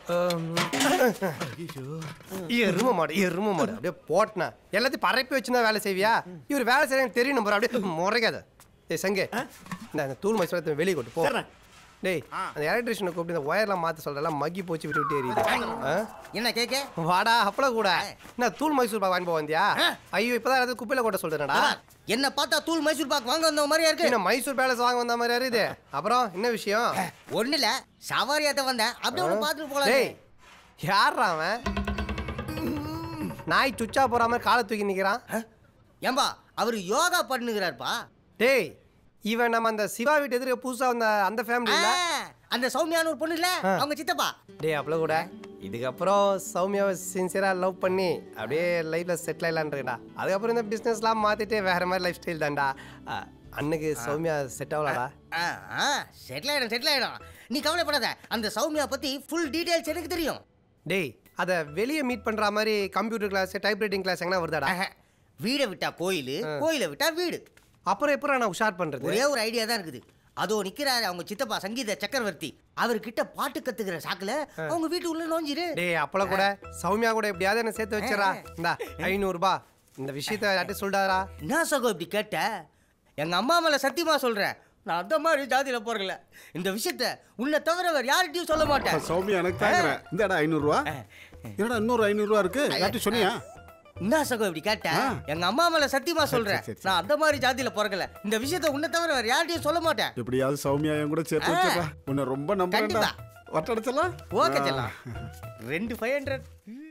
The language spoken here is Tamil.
எரும மாடு எரும மாடு அப்படியே போட்டனா எல்லாத்தையும் பரப்பி வச்சுனா வேலை செய்வியா இவர் வேலை செய்யறாங்க தெரியணும் போற அப்படியே முறைக்காத ஏய் சங்கே இந்த அந்த தூள் மைசூரத்தை வெளியே கொண்டு போ டேய் அந்த எலக்ட்ரிஷியனை கூப்பிட்டு இந்த ஒயர்லாம் மாற்ற சொல்றலாம் மக்கி போச்சு விட்டு விட்டு எரியுது ஆ? என்ன கேக்க வாடா அப்பள கூட என்ன தூள் மைசூர் பாக் வாங்கி போக வந்தியா ஐயோ இப்பதான் ஏதாவது குப்பையில கொட்ட சொல்றேனடா என்ன பார்த்தா தூள் மைசூர் பாக் வாங்க வந்த மாதிரியா இருக்கு என்ன மைசூர் பேலஸ் வாங்க வந்த மாதிரி யாரு இது அப்புறம் என்ன விஷயம் ஒண்ணு இல்ல சவாரியாத்த வந்தேன் அப்படியே ஒண்ணு பார்த்துட்டு போலாம் டேய் யார்ரா அவன் நாய் சுச்சா போற மாதிரி காலை தூக்கி நிக்கிறான் ஏம்பா அவர் யோகா பண்ணுகிறாருப்பா டேய் இவன் நம்ம அந்த சிவா வீட்டு எதிர்க்க புதுசா வந்த அந்த ஃபேமிலி இல்ல அந்த சௌமியான்னு ஒரு பொண்ணு இல்ல அவங்க சித்தப்பா டேய் அப்பள கூட இதுக்கப்புறம் சௌமியாவை சின்சியரா லவ் பண்ணி அப்படியே லைஃப்ல செட்டில் ஆகலான்றா அதுக்கப்புறம் இந்த பிசினஸ்லாம் மாத்திட்டு வேற மாதிரி லைஃப் ஸ்டைல் தான்டா அஹ், அண்ணுக்கு சௌமியா செட் ஆகலாடா செட்டில் ஆயிடும் செட்டில் ஆயிடும் நீ கவலைப்படாத அந்த சௌமியா பத்தி ஃபுல் டீடைல்ஸ் எனக்கு தெரியும் டேய் அதை வெளியே மீட் பண்ற மாதிரி கம்ப்யூட்டர் கிளாஸ் டைப்ரைட்டிங் கிளாஸ் எங்கன்னா வருதாடா ஆஹா. வீடை விட்டா கோயில் கோயிலை விட்டா வீடு அப்புறம் எப்பறம் நான் உஷார் பண்றது ஒரே ஒரு ஐடியா தான் இருக்குது அதோ நிக்கிறாரு அவங்க சித்தப்பா சங்கீத சக்கரவர்த்தி அவர்கிட்ட பாட்டு கத்துக்கிற சாக்குல அவங்க வீட்டு உள்ள நோஞ்சிரு டேய் அப்பள கூட சௌமியா கூட எப்படியாவது என்ன சேர்த்து வச்சிடறா இந்தா ஐநூறுபா இந்த விஷயத்த யார்ட்டும் சொல்லிட்டாரா என்ன சகோ இப்படி கேட்ட எங்க அம்மா மேல சத்தியமா சொல்றேன் நான் அந்த மாதிரி ஜாதியில போறல இந்த விஷயத்த உன்னை தவிர வேற யார்கிட்டயும் சொல்ல மாட்டேன் சௌமியா எனக்கு தாங்குறேன் இந்தாடா ஐநூறுரூவா என்னடா இன்னொரு ஐநூறுரூவா இருக்கு யார்ட்டும் சொன்னியா என்ன சகோ இப்படி கேட்ட எங்க அம்மா மேல சத்தியமா சொல்றேன் சரி, சரி. நான் அந்த மாதிரி ஜாதியில பிறக்கல இந்த விஷயத்த உன்னை தவிர வேற யார்கிட்டயும் சொல்ல மாட்டேன் எப்படியாவது சௌமியா என் கூட சேர்த்து வச்சிடா உன்னை ரொம்ப நம்புறேன்டா கண்டிப்பா. வட்டடிச்சலாம் ஓகே செல்லாம் ரெண்டு ஃபைவ் ஹண்ட்ரட்